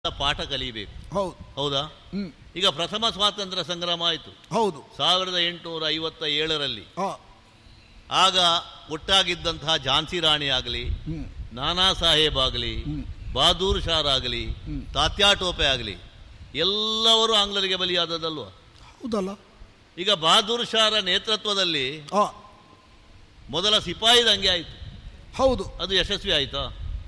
ಪಾಠ ಕಲಿಬೇಕು ಹೌದು ಹೌದಾ ಹ್ಮ್ ಈಗ ಪ್ರಥಮ ಸ್ವಾತಂತ್ರ್ಯ ಸಂಗ್ರಾಮ ಆಯಿತು ಹೌದು ಸಾವಿರದ ಎಂಟುನೂರ ಐವತ್ತ ಏಳರಲ್ಲಿ ಆ, ಆಗ ಒಟ್ಟಾಗಿದ್ದಂತಹ ಝಾನ್ಸಿ ರಾಣಿ ಆಗಲಿ ಹ್ಮ್ ನಾನಾ ಸಾಹೇಬ್ ಆಗಲಿ ಹ್ಮ್. ಬಹದ್ದೂರ್ ಶಾರ್ ಆಗಲಿ ಹ್ಮ್. ತಾತ್ಯಾ ಟೋಪೆ ಆಗಲಿ ಎಲ್ಲವರು ಆಂಗ್ಲರಿಗೆ ಬಲಿಯಾದದಲ್ವ ಹೌದಲ್ಲ ಈಗ ಬಹದ್ದೂರ್ ಶಾರ ನೇತೃತ್ವದಲ್ಲಿ ಆ, ಮೊದಲ ಸಿಪಾಯಿ ದಂಗೆ ಆಯಿತು ಹೌದು ಅದು ಯಶಸ್ವಿ ಆಯ್ತಾ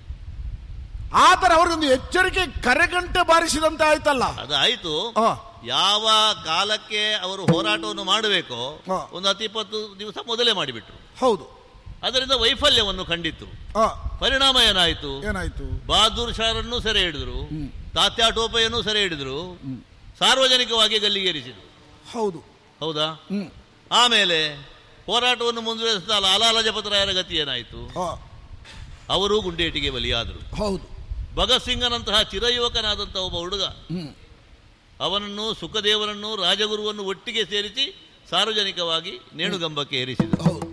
ಆದರೆ ಅವ್ರಿಗೊಂದು ಎಚ್ಚರಿಕೆ ಕರೆಗಂಟೆ ಬಾರಿಸಿದಂತೆ ಆಯ್ತಲ್ಲ ಅದು ಆಯ್ತು ಆ, ಯಾವ ಕಾಲಕ್ಕೆ ಅವರು ಹೋರಾಟವನ್ನು ಮಾಡಬೇಕೋ ಹಾ. ಒಂದು ಹತ್ತಿಪ್ಪತ್ತು ದಿವಸ ಮೊದಲೇ ಮಾಡಿಬಿಟ್ರು ಹೌದು ಅದರಿಂದ ವೈಫಲ್ಯವನ್ನು ಕಂಡಿತ್ತು ಆ, ಪರಿಣಾಮ ಏನಾಯಿತು ಏನಾಯ್ತು ಬಹದ್ದೂರ್ ಶಾರನ್ನು ಸೆರೆ ಹಿಡಿದ್ರು ಹ್ಮ್. ತಾತ್ಯಾ ಟೋಪೆಯನ್ನು ಸೆರೆ ಹಿಡಿದ್ರು ಹ್ಮ್. ಸಾರ್ವಜನಿಕವಾಗಿ ಗಲ್ಲಿಗೇರಿಸಿದ್ರು ಹೌದು ಹೌದಾ ಹ್ಮ್ ಆಮೇಲೆ ಹೋರಾಟವನ್ನು ಮುಂದುವರಿಸಿದ ಲಾಲಾ ಲಜಪತರಾಯರ ಗತಿ ಏನಾಯಿತು ಆ, ಅವರು ಗುಂಡೇಟಿಗೆ ಬಲಿಯಾದರು ಹೌದು ಭಗತ್ ಸಿಂಗನಂತಹ ಚಿರಯುವಕನಾದಂತಹ ಒಬ್ಬ ಹುಡುಗ ಹ್ಮ್ ಅವನನ್ನು ಸುಖದೇವರನ್ನು ರಾಜಗುರುವನ್ನು ಒಟ್ಟಿಗೆ ಸೇರಿಸಿ ಸಾರ್ವಜನಿಕವಾಗಿ ನೇಣುಗಂಬಕ್ಕೆ ಏರಿಸಿದರು ಹೌದು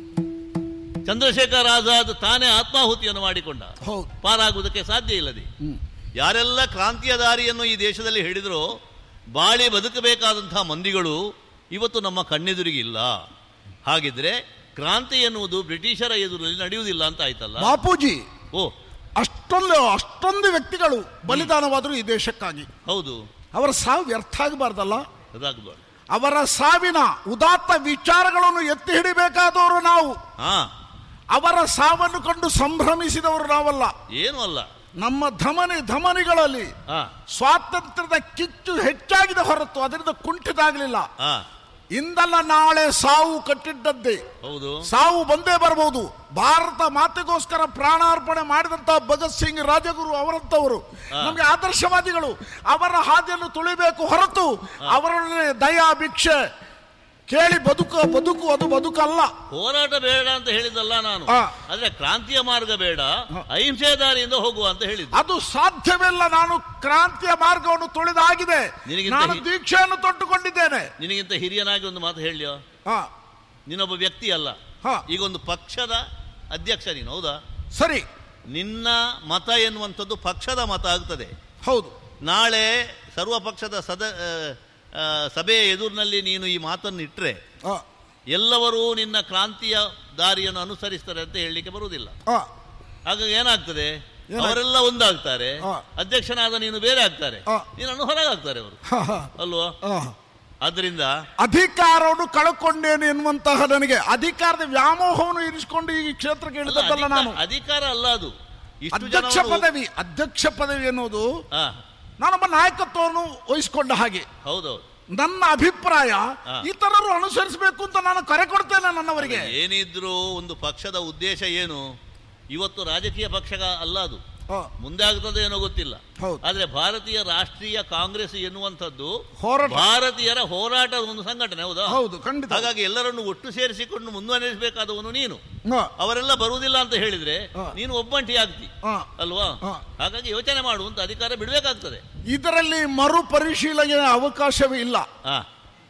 ಚಂದ್ರಶೇಖರ್ ಆಜಾದ್ ತಾನೇ ಆತ್ಮಾಹುತಿಯನ್ನು ಮಾಡಿಕೊಂಡ ಹೌದು ಪಾರಾಗುವುದಕ್ಕೆ ಸಾಧ್ಯ ಇಲ್ಲದೆ ಹ್ಮ್ ಯಾರೆಲ್ಲ ಕ್ರಾಂತಿಯ ದಾರಿಯನ್ನು ಈ ದೇಶದಲ್ಲಿ ಹಿಡಿದರೋ ಬಾಳಿ ಬದುಕಬೇಕಾದಂತಹ ಮಂದಿಗಳು ಇವತ್ತು ನಮ್ಮ ಕಣ್ಣೆದುರಿಗೆ ಇಲ್ಲ ಹಾಗಿದ್ರೆ ಕ್ರಾಂತಿ ಎನ್ನುವುದು ಬ್ರಿಟಿಷರ ಎದುರಲ್ಲಿ ನಡೆಯುವುದಿಲ್ಲ ಅಂತ ಆಯ್ತಲ್ಲ ಬಾಪೂಜಿ ಓ ಅಷ್ಟೊಂದು ಅಷ್ಟೊಂದು ವ್ಯಕ್ತಿಗಳು ಬಲಿದಾನವಾದರು ಈ ದೇಶಕ್ಕಾಗಿ ಹೌದು ಅವರ ಸಾವು ವ್ಯರ್ಥ ಆಗಬಾರ್ದಲ್ಲ ಅದಾಗಬಾರ್ದು ಅವರ ಸಾವಿನ ಉದಾತ್ತ ವಿಚಾರಗಳನ್ನು ಎತ್ತಿ ಹಿಡಿಬೇಕಾದವರು ನಾವು ಹಾ ಅವರ ಸಾವನ್ನು ಕಂಡು ಸಂಭ್ರಮಿಸಿದವರು ನಾವಲ್ಲ ಏನೂ ಅಲ್ಲ ನಮ್ಮ ಧಮನಿ ಧಮನಿಗಳಲ್ಲಿ ಹಾ ಸ್ವಾತಂತ್ರ್ಯದ ಕಿಚ್ಚು ಹೆಚ್ಚಾಗಿದೆ ಹೊರತು ಅದರಿಂದ ಕುಂಠಿತಾಗಲಿಲ್ಲ ಹಾ ಇಂದಲ್ಲ ನಾಳೆ ಸಾವು ಕಟ್ಟಿದ್ದದ್ದೇ ಹೌದು ಸಾವು ಬಂದೇ ಬರಬಹುದು ಭಾರತ ಮಾತೆಗೋಸ್ಕರ ಪ್ರಾಣಾರ್ಪಣೆ ಮಾಡಿದಂತಹ ಭಗತ್ ಸಿಂಗ್ ರಾಜಗುರು ಅವರಂತವರು ಹಾ. ನಮಗೆ ಆದರ್ಶವಾದಿಗಳು ಅವರ ಹಾದಿಯನ್ನು ತುಳಿಬೇಕು ಹೊರತು ಅವರೊಡನೆ ದಯಾ ಭಿಕ್ಷೆ ಕೇಳಿ ಬದುಕು ಬದುಕು ಅದು ಬದುಕಲ್ಲ ಹೋರಾಟ ಬೇಡ ಅಂತ ಹೇಳಿದ್ದಲ್ಲ ನಾನು ಹಾ. ಆದ್ರೆ ಕ್ರಾಂತಿಯ ಮಾರ್ಗ ಬೇಡ ಹಾ. ಅಹಿಂಸೆ ದಾರಿಯಿಂದ ಹೋಗುವ ಅಂತ ಹೇಳಿದ್ದು ಅದು ಸಾಧ್ಯವಿಲ್ಲ ನಾನು ಕ್ರಾಂತಿಯ ಮಾರ್ಗವನ್ನು ತುಳಿದಾಗಿದೆ ನಿನಗಿಂತ ನಾನು ಹಿ- ದೀಕ್ಷೆಯನ್ನು ತೊಟ್ಟುಕೊಂಡಿದ್ದೇನೆ ನಿನಗಿಂತ ಹಿರಿಯನಾಗಿ ಒಂದು ಮಾತು ಹೇಳಿಯೋ ಹಾ ನೀನೊಬ್ಬ ವ್ಯಕ್ತಿ ಅಲ್ಲ ಹಾ ಈಗ ಒಂದು ಪಕ್ಷದ ಅಧ್ಯಕ್ಷ ನೀನು ಹೌದಾ ಸರಿ ನಿನ್ನ ಮತ ಎನ್ನುವಂಥದ್ದು ಪಕ್ಷದ ಮತ ಆಗ್ತದೆ ಹೌದು ನಾಳೆ ಸರ್ವ ಪಕ್ಷದ ಸದ ಆ, ಆ, ಸಭೆಯ ಎದುರಿನಲ್ಲಿ ನೀನು ಈ ಮಾತನ್ನು ಇಟ್ಟರೆ ಆ, ಎಲ್ಲರೂ ನಿನ್ನ ಕ್ರಾಂತಿಯ ದಾರಿಯನ್ನು ಅನುಸರಿಸ್ತಾರೆ ಅಂತ ಹೇಳಲಿಕ್ಕೆ ಬರುವುದಿಲ್ಲ ಆ, ಹಾಗಾಗಿ ಏನಾಗ್ತದೆ ಏನಾಗ್ತದೆ? ಅವರೆಲ್ಲ ಒಂದಾಗ್ತಾರೆ ಹಾ. ಅಧ್ಯಕ್ಷನಾದ ನೀನು ಬೇರೆ ಆಗ್ತಾರೆ ಹಾ. ನೀನನ್ನು ಹೊರಗಾಗ್ತಾರೆ ಅವರು ಹ, ಹ, ಅಲ್ವಾ ಆ. ಆದ್ರಿಂದ ಅಧಿಕಾರವನ್ನು ಕಳ್ಕೊಂಡೇನು ಎನ್ನುವಂತಹ ನನಗೆ ಅಧಿಕಾರದ ವ್ಯಾಮೋಹವನ್ನು ಇರಿಸಿಕೊಂಡು ಈ ಕ್ಷೇತ್ರಕ್ಕೆ ಅಲ್ಲ, ಇಳಿದದ್ದಲ್ಲ ಅಧಿಕ- ನಾನು ಅಧಿಕಾರ ಅಲ್ಲ ಅದು ಇಷ್ಟು ಅಧ್ಯಕ್ಷ ಜನರು- ಪದವಿ ಅಧ್ಯಕ್ಷ ಪದವಿ ಎನ್ನುವುದು ಹಾ, ನಾನೊಬ್ಬ ನಾಯಕತ್ವವನ್ನು ವಹಿಸಿಕೊಂಡ ಹಾಗೆ ಹೌದೌದು ನನ್ನ ಅಭಿಪ್ರಾಯ ಹಾ. ಇತರರು ಅನುಸರಿಸಬೇಕು ಅಂತ ನಾನು ಕರೆ ಕೊಡ್ತೇನೆ ನನ್ನವರಿಗೆ ಏನಿದ್ರು ಒಂದು ಪಕ್ಷದ ಉದ್ದೇಶ ಏನು ಇವತ್ತು ರಾಜಕೀಯ ಪಕ್ಷ ಅಲ್ಲ ಅದು ಆ, ಮುಂದೆ ಆಗ್ತದೆ ಏನೋ ಗೊತ್ತಿಲ್ಲ ಹೌದು. ಆದ್ರೆ ಭಾರತೀಯ ರಾಷ್ಟ್ರೀಯ ಕಾಂಗ್ರೆಸ್ ಎನ್ನುವಂಥದ್ದು ಹೋರಾಟ ಭಾರತೀಯರ ಹೋರಾಟದ ಒಂದು ಸಂಘಟನೆ ಹೌದಾ ಹೌದು ಖಂಡಿತ ಹಾಗಾಗಿ ಎಲ್ಲರನ್ನು ಒಟ್ಟು ಸೇರಿಸಿಕೊಂಡು ಮುಂದುವರಿಸಬೇಕಾದವನು ನೀನು ಹಾ, ಅವರೆಲ್ಲ ಬರುವುದಿಲ್ಲ ಅಂತ ಹೇಳಿದ್ರೆ ಹಾ. ನೀನು ಒಬ್ಬಂಟಿ ಆಗ್ತಿ ಹಾ. ಅಲ್ವಾ ಹಾ. ಹಾಗಾಗಿ ಯೋಚನೆ ಮಾಡುವಂತ ಅಧಿಕಾರ ಬಿಡಬೇಕಾಗ್ತದೆ ಇದರಲ್ಲಿ ಮರುಪರಿಶೀಲನೆಗೆ ಅವಕಾಶವೇ ಇಲ್ಲ ಹಾ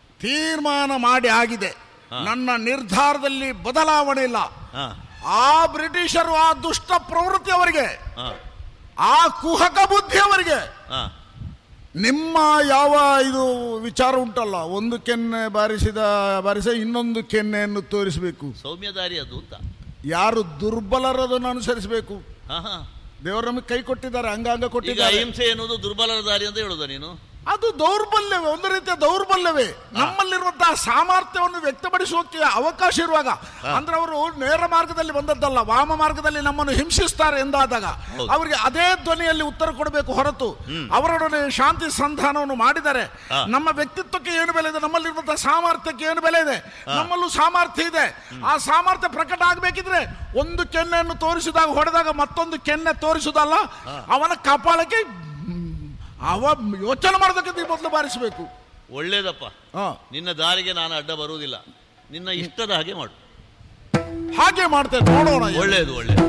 ತೀರ್ಮಾನ ಮಾಡಿ ಆಗಿದೆ ಹಾ. ನನ್ನ ನಿರ್ಧಾರದಲ್ಲಿ ಬದಲಾವಣೆ ಇಲ್ಲ ಹಾ ಆ ಬ್ರಿಟಿಷರು ಆ ದುಷ್ಟ ಪ್ರವೃತ್ತಿ ಅವರಿಗೆ ಹಾ ಆ ಕುಹಕ ಬುದ್ಧಿ ಅವರಿಗೆ ಹಾ ನಿಮ್ಮ ಯಾವ ಇದು ವಿಚಾರ ಉಂಟಲ್ಲ ಒಂದು ಕೆನ್ನೆ ಬಾರಿಸಿದ ಬಾರಿಸ ಇನ್ನೊಂದು ಕೆನ್ನೆಯನ್ನು ತೋರಿಸಬೇಕು ಸೌಮ್ಯದಾರಿ ಅದು ಅಂತ ಯಾರು ದುರ್ಬಲರದನ್ನು ಅನುಸರಿಸಬೇಕು ಹಾ ಹಾ ದೇವರು ನಮಗೆ ಕೈ ಕೊಟ್ಟಿದ್ದಾರೆ ಅಂಗಾಂಗ ಈಗ ಕೊಟ್ಟಿದ್ದಾರೆ ಅಹಿಂಸೆ ಎನ್ನುವುದು ದುರ್ಬಲರ ದಾರಿ ಅಂತ ಹೇಳುದ ನೀನು ಅದು ದೌರ್ಬಲ್ಯವೇ ಒಂದು ರೀತಿಯ ದೌರ್ಬಲ್ಯವೇ ನಮ್ಮಲ್ಲಿರುವಂತಹ ಸಾಮರ್ಥ್ಯವನ್ನು ವ್ಯಕ್ತಪಡಿಸೋಕೆ ಅವಕಾಶ ಇರುವಾಗ ಅಂದ್ರೆ ಅವರು ನೇರ ಮಾರ್ಗದಲ್ಲಿ ಬಂದದ್ದಲ್ಲ ವಾಮ ಮಾರ್ಗದಲ್ಲಿ ನಮ್ಮನ್ನು ಹಿಂಸಿಸ್ತಾರೆ ಎಂದಾದಾಗ ಹೌದು. ಅವರಿಗೆ ಅದೇ ಧ್ವನಿಯಲ್ಲಿ ಉತ್ತರ ಕೊಡಬೇಕು ಹೊರತು ಅವರೊಡನೆ ಶಾಂತಿ ಸಂಧಾನವನ್ನು ಮಾಡಿದರೆ ಹಾ. ನಮ್ಮ ವ್ಯಕ್ತಿತ್ವಕ್ಕೆ ಏನು ಬೆಲೆ ಇದೆ ನಮ್ಮಲ್ಲಿರುವಂತಹ ಸಾಮರ್ಥ್ಯಕ್ಕೆ ಏನು ಬೆಲೆ ಇದೆ ನಮ್ಮಲ್ಲೂ ಸಾಮರ್ಥ್ಯ ಇದೆ ಆ ಸಾಮರ್ಥ್ಯ ಪ್ರಕಟ ಆಗಬೇಕಿದ್ರೆ ಒಂದು ಕೆನ್ನೆಯನ್ನು ತೋರಿಸಿದಾಗ ಹೊಡೆದಾಗ ಮತ್ತೊಂದು ಕೆನ್ನೆ ತೋರಿಸುವುದಲ್ಲ ಅವನ ಕಪಾಳಕ್ಕೆ ಹ್ಮ್, ಅವ ಯೋಚನೆ ಮಾಡೋದಕ್ಕೆ ಮೊದಲು ಬಾರಿಸಬೇಕು ಒಳ್ಳೇದಪ್ಪ ಹಾ. ನಿನ್ನ ದಾರಿಗೆ ನಾನು ಅಡ್ಡ ಬರುವುದಿಲ್ಲ ನಿನ್ನ ಇಷ್ಟದ ಹಾಗೆ ಮಾಡು ಹಾಗೆ ಮಾಡ್ತೇನೆ ನೋಡೋಣ ಏನು. ಒಳ್ಳೇದು ಒಳ್ಳೇದು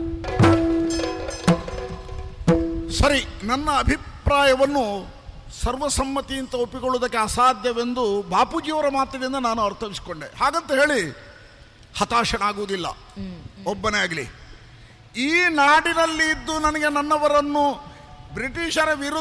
ಸರಿ ನನ್ನ ಅಭಿಪ್ರಾಯವನ್ನು ಸರ್ವಸಮ್ಮತಿ ಅಂತ ಒಪ್ಪಿಕೊಳ್ಳುವುದಕ್ಕೆ ಅಸಾಧ್ಯವೆಂದು ಬಾಪೂಜಿಯವರ ಮಾತಿನಿಂದ ನಾನು ಅರ್ಥವಿಸಿಕೊಂಡೆ ಹಾಗಂತ ಹೇಳಿ ಹತಾಶನಾಗುವುದಿಲ್ಲ ಒಬ್ಬನೇ ಆಗಲಿ ಈ ನಾಡಿನಲ್ಲಿ ಇದ್ದು ನನಗೆ ನನ್ನವರನ್ನು ಬ್ರಿಟಿಷರ ವಿರುದ್ಧ